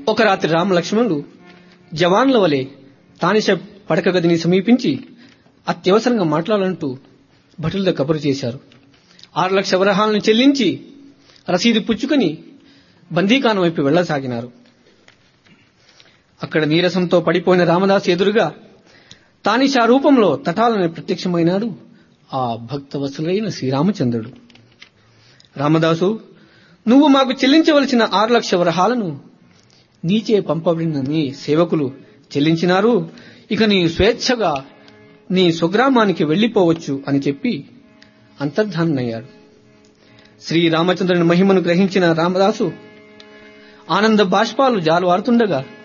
ఒక రాత్రి రామ లక్ష్మణులు జవాన్ల వలె తానిష పడక గదిని సమీపించి అత్యవసరంగా మాట్లాడాలంటూ భటులతో కబురు చేశారు ఆరు లక్ష వరహాలను చెల్లించి రసీదు పుచ్చుకొని బందీకానం వైపు వెళ్లసాగినారు అక్కడ నీరసంతో పడిపోయిన రామదాసు ఎదురుగా తానిషా రూపంలో తటాలని ప్రత్యక్షమైనాడు ఆ భక్తవత్సలైన శ్రీరామచంద్రుడు రామదాసు నువ్వు మాకు చెల్లించవలసిన ఆరు లక్ష వరహాలను నీచే పంపబడిన నీ సేవకులు చెల్లించినారు ఇక నీ స్వేచ్ఛగా నీ స్వగ్రామానికి వెళ్లిపోవచ్చు అని చెప్పి అంతర్ధానయ్యాడు శ్రీరామచంద్రుని మహిమను గ్రహించిన రామదాసు ఆనంద బాష్పాలు జాలువారుతుండగా